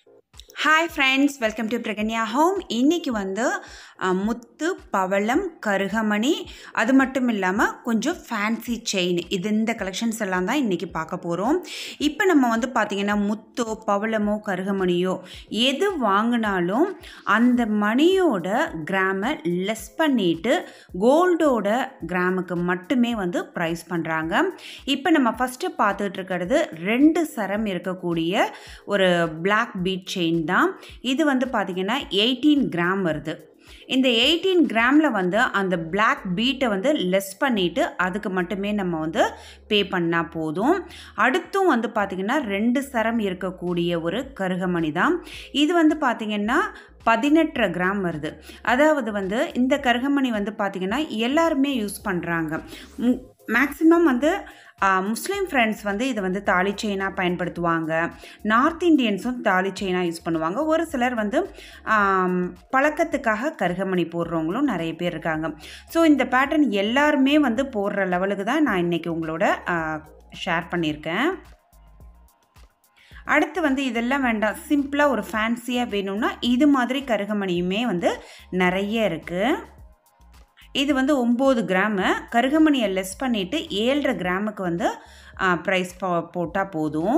hi friends welcome to Pragnya home இன்றைக்கி வந்து அஹ், முத்து பவளம் கருகமணி அது மட்டும் இல்லாமல் கொஞ்சம் ஃபேன்சி செயின் இது இந்த கலெக்ஷன்ஸ் எல்லாம் தான் இன்றைக்கி பார்க்க போகிறோம் இப்போ நம்ம வந்து பார்த்திங்கன்னா முத்தோ பவளமோ கருகமணியோ எது வாங்கினாலும் அந்த மணியோட கிராமை லெஸ் பண்ணிட்டு கோல்டோட கிராமுக்கு மட்டுமே வந்து ப்ரைஸ் பண்ணுறாங்க இப்போ நம்ம ஃபஸ்ட்டு பார்த்துட்டு இருக்கிறது ரெண்டு சரம் இருக்கக்கூடிய ஒரு Black பீட் செயின் தான் இது வந்து பார்த்திங்கன்னா எயிட்டீன் கிராம் வருது இந்த எயிட்டீன் கிராமில் வந்து அந்த Black பீட்டை வந்து லெஸ் பண்ணிவிட்டு அதுக்கு மட்டுமே நம்ம வந்து பே பண்ணால் போதும் அடுத்தும் வந்து பார்த்திங்கன்னா ரெண்டு சரம் இருக்கக்கூடிய ஒரு கருகமணி தான் இது வந்து பார்த்திங்கன்னா பதினெட்டரை கிராம் வருது அதாவது வந்து இந்த கருகமணி வந்து பார்த்திங்கன்னா எல்லாருமே யூஸ் பண்ணுறாங்க மேக்ஸிமம் வந்து ஆ, முஸ்லீம் ஃப்ரெண்ட்ஸ் வந்து இதை வந்து தாலி செயினாக பயன்படுத்துவாங்க நார்த் இந்தியன்ஸும் தாலி செயினாக யூஸ் பண்ணுவாங்க ஒரு சிலர் வந்து ஆம், பழக்கத்துக்காக கருகமணி போடுறவங்களும் நிறைய பேர் இருக்காங்க ஸோ இந்த பேட்டர்ன் எல்லாருமே வந்து போடுற லெவலுக்கு தான் நான் இன்றைக்கி உங்களோட ஷேர் பண்ணியிருக்கேன் அடுத்து வந்து இதெல்லாம் வேண்டாம் சிம்பிளாக ஒரு ஃபேன்சியாக வேணும்னா இது மாதிரி கருகமணியுமே வந்து நிறைய இருக்குது இது வந்து ஒம்பது கிராமு கருகமணியை லெஸ் பண்ணிவிட்டு ஏழரை கிராமுக்கு வந்து ப்ரைஸ் போ போட்டால் போதும்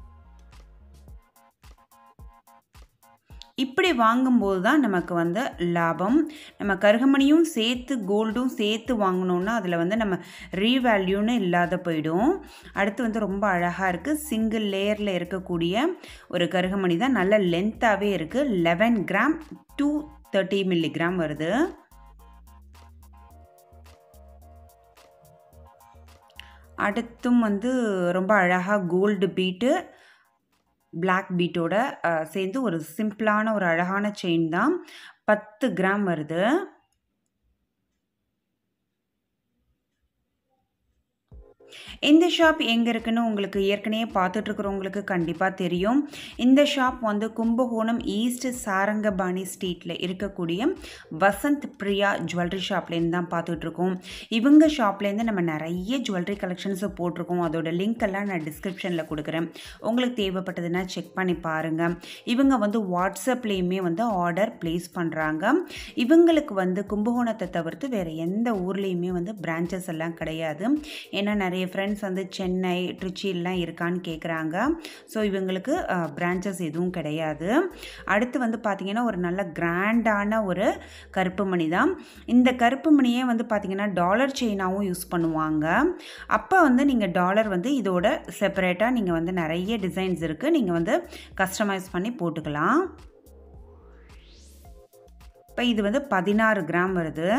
இப்படி வாங்கும்போது தான் நமக்கு வந்து லாபம் நம்ம கருகமணியும் சேர்த்து கோல்டும் சேர்த்து வாங்கினோன்னா அதில் வந்து நம்ம ரீவேல்யூன்னு இல்லாத போயிடும் அடுத்து வந்து ரொம்ப அழகாக இருக்குது சிங்கிள் லேயரில் இருக்கக்கூடிய ஒரு கருகமணி தான் நல்ல லென்த்தாகவே இருக்குது eleven gram two thirty milligram வருது அடுத்தும் வந்து ரொம்ப அழகாக கோல்டு பீட்டு Black பீட்டோட அஹ், சேர்ந்து ஒரு சிம்பிளான ஒரு அழகான செயின் தான் பத்து கிராம் வருது இந்த ஷாப் எங்கே இருக்குன்னு உங்களுக்கு ஏற்கனவே பார்த்துட்ருக்குறவங்களுக்கு கண்டிப்பாக தெரியும் இந்த ஷாப் வந்து கும்பகோணம் ஈஸ்ட் சாரங்கபாணி ஸ்ட்ரீட்டில் இருக்கக்கூடிய வசந்த் பிரியா ஜுவல்லரி ஷாப்லேருந்து தான் பார்த்துட்ருக்கோம் இவங்க ஷாப்லேருந்து நம்ம நிறைய ஜுவல்லரி கலெக்ஷன்ஸை போட்டிருக்கோம் அதோட லிங்க் எல்லாம் நான் டிஸ்கிரிப்ஷனில் கொடுக்குறேன் உங்களுக்கு தேவைப்பட்டதுன்னா செக் பண்ணி பாருங்கள் இவங்க வந்து வாட்ஸ்அப்லேயுமே வந்து ஆர்டர் ப்ளேஸ் பண்ணுறாங்க இவங்களுக்கு வந்து கும்பகோணத்தை தவிர்த்து வேறு எந்த ஊர்லேயுமே வந்து பிரான்ச்சஸ் எல்லாம் கிடையாது ஏன்னா நிறைய ஃப்ரெண்ட்ஸ் வந்து சென்னை ட்ரிச்சிலாம் இருக்கான்னு கேட்குறாங்க ஸோ இவங்களுக்கு பிரான்ச்சஸ் எதுவும் கிடையாது அடுத்து வந்து பார்த்திங்கன்னா ஒரு நல்ல கிராண்டான ஒரு கருப்பு மணி தான் இந்த கருப்பு மணியே வந்து பார்த்திங்கன்னா டாலர் செயினாகவும் யூஸ் பண்ணுவாங்க அப்போ வந்து நீங்கள் டாலர் வந்து இதோட செப்பரேட்டாக நீங்கள் வந்து நிறைய டிசைன்ஸ் இருக்குது நீங்கள் வந்து கஸ்டமைஸ் பண்ணி போட்டுக்கலாம் இப்போ இது வந்து பதினாறு கிராம் வருது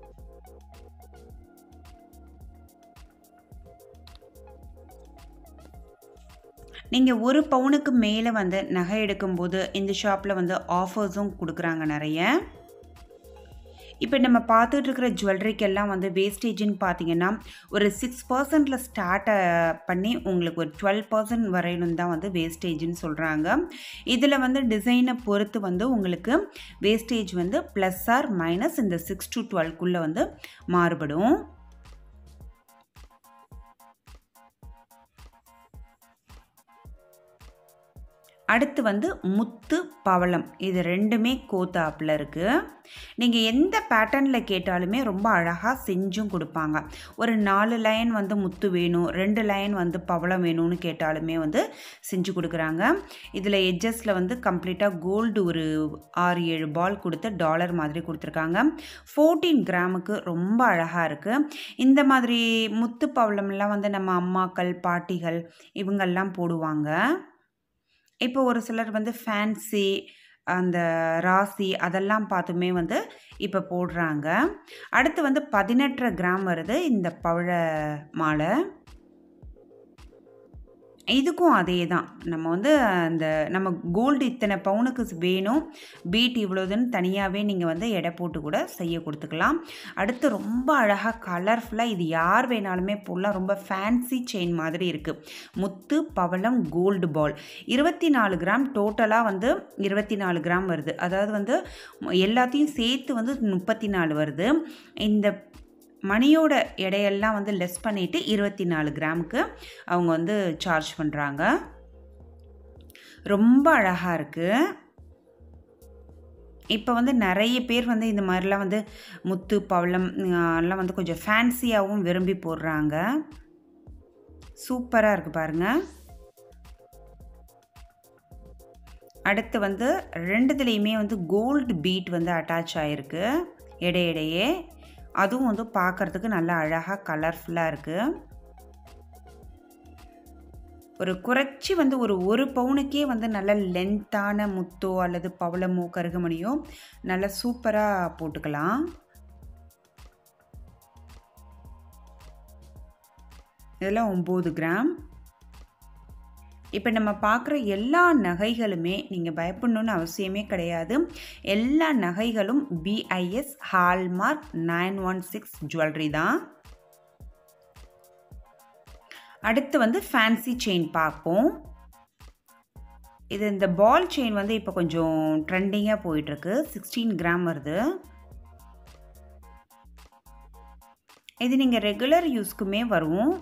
நீங்கள் ஒரு பவுனுக்கு மேலே வந்து நகை எடுக்கும்போது இந்த ஷாப்பில் வந்து ஆஃபர்ஸும் கொடுக்குறாங்க நிறைய இப்போ நம்ம பார்த்துட்டு இருக்கிற ஜுவல்லரிக்கெல்லாம் வந்து வேஸ்டேஜ்னு பார்த்தீங்கன்னா ஒரு சிக்ஸ் பர்சன்டில் ஸ்டார்ட் பண்ணி உங்களுக்கு ஒரு டுவெல் பர்சன்ட் வரையிலும் தான் வந்து வேஸ்டேஜ்னு சொல்கிறாங்க இதில் வந்து டிசைனை பொறுத்து வந்து உங்களுக்கு வேஸ்டேஜ் வந்து ப்ளஸ் ஆர் மைனஸ் இந்த சிக்ஸ் டு டுவெல்க்குள்ளே வந்து மாறுபடும் அடுத்து வந்து முத்து பவளம் இது ரெண்டுமே கோத்தாப்பில் இருக்குது நீங்கள் எந்த பேட்டர்னில் கேட்டாலுமே ரொம்ப அழகாக செஞ்சும் கொடுப்பாங்க ஒரு நாலு லைன் வந்து முத்து வேணும் ரெண்டு லைன் வந்து பவளம் வேணும்னு கேட்டாலுமே வந்து செஞ்சு கொடுக்குறாங்க இதில் எட்ஜஸில் வந்து கம்ப்ளீட்டாக கோல்டு ஒரு ஆறு ஏழு பால் கொடுத்து டாலர் மாதிரி கொடுத்துருக்காங்க ஃபோர்டீன் கிராமுக்கு ரொம்ப அழகாக இருக்குது இந்த மாதிரி முத்து பவளம்லாம் வந்து நம்ம அம்மாக்கள் பாட்டிகள் இவங்கெல்லாம் போடுவாங்க இப்போ ஒரு சிலர் வந்து ஃபேன்சி அந்த ராசி அதெல்லாம் பார்த்துமே வந்து இப்போ போடுறாங்க அடுத்து வந்து பதினெட்டரை கிராம் வருது இந்த பவழ மாலை இதுக்கும் அதே தான் நம்ம வந்து அந்த நம்ம கோல்டு இத்தனை பவுனுக்கு வேணும் பீட் இவ்வளோதுன்னு தனியாகவே நீங்கள் வந்து எடை போட்டு கூட செய்ய கொடுத்துக்கலாம் அடுத்து ரொம்ப அழகாக கலர்ஃபுல்லாக இது யார் வேணாலுமே போடலாம் ரொம்ப ஃபேன்சி செயின் மாதிரி இருக்குது முத்து பவளம் கோல்டு பால் இருபத்தி நாலு கிராம் டோட்டலாக வந்து இருபத்தி நாலு கிராம் வருது அதாவது வந்து எல்லாத்தையும் சேர்த்து வந்து முப்பத்தி நாலு வருது இந்த மணியோட எடையெல்லாம் வந்து லெஸ் பண்ணிவிட்டு இருபத்தி நாலு கிராமுக்கு அவங்க வந்து சார்ஜ் பண்ணுறாங்க ரொம்ப அழகாக இருக்குது இப்போ வந்து நிறைய பேர் வந்து இந்த மாதிரிலாம் வந்து முத்து பவளம் எல்லாம் வந்து கொஞ்சம் ஃபேன்சியாகவும் விரும்பி போடுறாங்க சூப்பராக இருக்குது பாருங்கள் அடுத்து வந்து ரெண்டுத்துலேயுமே வந்து கோல்டு பீட் வந்து அட்டாச் ஆகிருக்கு இடையிடையே அதுவும் வந்து பார்க்குறதுக்கு நல்லா அழகாக கலர்ஃபுல்லாக இருக்குது ஒரு குறைச்சி வந்து ஒரு ஒரு பவுனுக்கே வந்து நல்ல லென்த்தான முத்தோ அல்லது பவளமோ கருகமணியோ நல்லா சூப்பராக போட்டுக்கலாம் இதெல்லாம் ஒம்பது கிராம் இப்போ நம்ம பார்க்குற எல்லா நகைகளுமே நீங்கள் பயப்படணுன்னு அவசியமே கிடையாது எல்லா நகைகளும் BIS hallmark nine one six jewellery தான் அடுத்து வந்து ஃபேன்சி செயின் பார்ப்போம் இது இந்த பால் செயின் வந்து இப்போ கொஞ்சம் ட்ரெண்டிங்காக போயிட்டுருக்கு சிக்ஸ்டீன் கிராம் வருது இது நீங்கள் ரெகுலர் யூஸ்க்குமே வரும்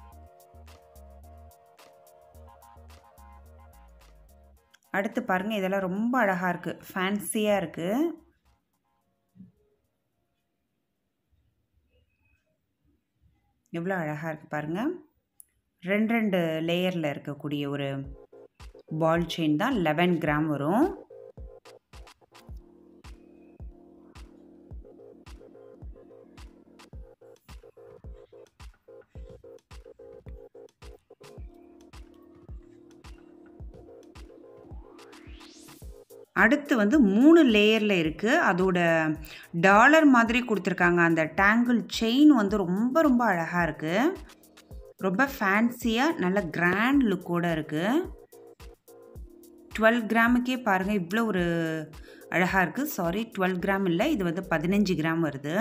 அடுத்து பாருங்கள் இதெல்லாம் ரொம்ப அழகாக இருக்குது ஃபேன்சியாக இருக்குது எவ்வளோ அழகாக இருக்குது பாருங்கள் ரெண்டு ரெண்டு லேயரில் இருக்கக்கூடிய ஒரு பால் செயின் தான் லெவன் கிராம் வரும் அடுத்து வந்து மூணு லேயரில் இருக்குது அதோட டாலர் மாதிரி கொடுத்துருக்காங்க அந்த டேங்கிள் செயின் வந்து ரொம்ப ரொம்ப அழகாக இருக்குது ரொம்ப ஃபேன்சியாக நல்ல கிராண்ட் லுக்கோடு இருக்குது டுவெல் கிராமுக்கே பாருங்கள் இவ்வளோ ஒரு அழகாக இருக்குது சாரி டுவெல் கிராம் இல்லை இது வந்து பதினஞ்சு கிராம் வருது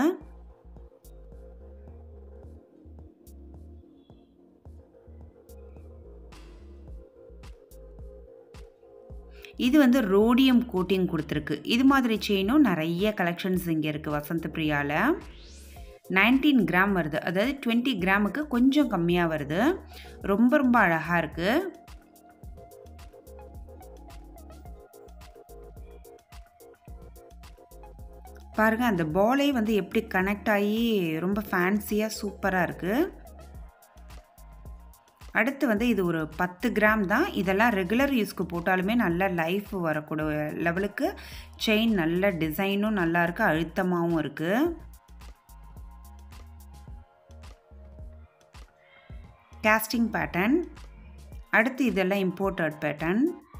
இது வந்து ரோடியம் கோட்டிங் கொடுத்துருக்கு இது மாதிரி செயினும் நிறைய கலெக்ஷன்ஸ் இங்கே இருக்குது வசந்த் பிரியாவில் நைன்டீன் கிராம் வருது அதாவது டுவெண்ட்டி கிராமுக்கு கொஞ்சம் கம்மியாக வருது ரொம்ப ரொம்ப அழகாக இருக்குது பாருங்கள் அந்த பாலே வந்து எப்படி கனெக்ட் ஆகி ரொம்ப ஃபேன்சியாக சூப்பராக இருக்குது அடுத்து வந்து இது ஒரு பத்து கிராம் தான் இதெல்லாம் ரெகுலர் யூஸ்க்கு போட்டாலுமே நல்ல லைஃப் வரக்கூடிய லெவலுக்கு செயின் நல்ல டிசைனும் நல்லா இருக்குது அழுத்தமாகவும் இருக்குது கேஸ்டிங் பேட்டர்ன் அடுத்து இதெல்லாம் இம்போர்ட்டட் பேட்டர்ன்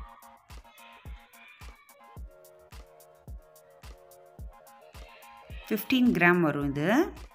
ஃபிஃப்டீன் கிராம் வரும் இது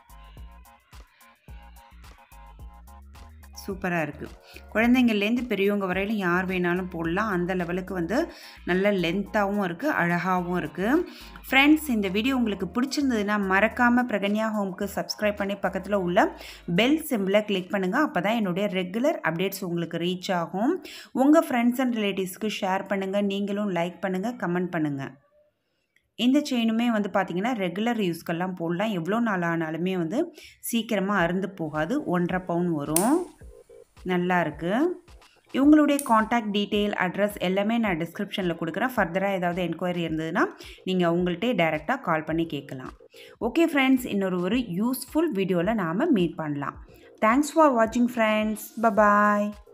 சூப்பராக இருக்குது குழந்தைங்கள்லேருந்து பெரியவங்க வரையிலும் யார் வேணாலும் போடலாம் அந்த லெவலுக்கு வந்து நல்ல லென்த்தாகவும் இருக்குது அழகாகவும் இருக்குது ஃப்ரெண்ட்ஸ் இந்த வீடியோ உங்களுக்கு பிடிச்சிருந்ததுன்னா மறக்காமல் பிரகன்யா ஹோம்க்கு சப்ஸ்கிரைப் பண்ணி பக்கத்தில் உள்ள பெல் சிம்பிளை கிளிக் பண்ணுங்கள் அப்போ தான் என்னுடைய ரெகுலர் அப்டேட்ஸ் உங்களுக்கு ரீச் ஆகும் உங்கள் ஃப்ரெண்ட்ஸ் அண்ட் ரிலேட்டிவ்ஸ்க்கு ஷேர் பண்ணுங்கள் நீங்களும் லைக் பண்ணுங்கள் கமெண்ட் பண்ணுங்கள் இந்த செயினுமே வந்து பார்த்திங்கன்னா ரெகுலர் யூஸ்க்கெல்லாம் போடலாம் எவ்வளோ நாள் ஆனாலுமே வந்து சீக்கிரமாக அருந்து போகாது ஒன்றரை பவுன் வரும் நல்லா இருக்குது இவங்களுடைய காண்டாக்ட் டீட்டெயில் அட்ரஸ் எல்லாமே நான் டிஸ்கிரிப்ஷனில் கொடுக்குறேன் ஃபர்தராக ஏதாவது என்கொயரி இருந்ததுன்னா நீங்கள் உங்கள்கிட்டே டைரெக்டாக கால் பண்ணி கேட்கலாம் ஓகே ஃப்ரெண்ட்ஸ் இன்னொரு ஒரு யூஸ்ஃபுல் வீடியோவில் நாம் மீட் பண்ணலாம் தேங்க்ஸ் ஃபார் வாட்சிங் ஃப்ரெண்ட்ஸ் பபாய்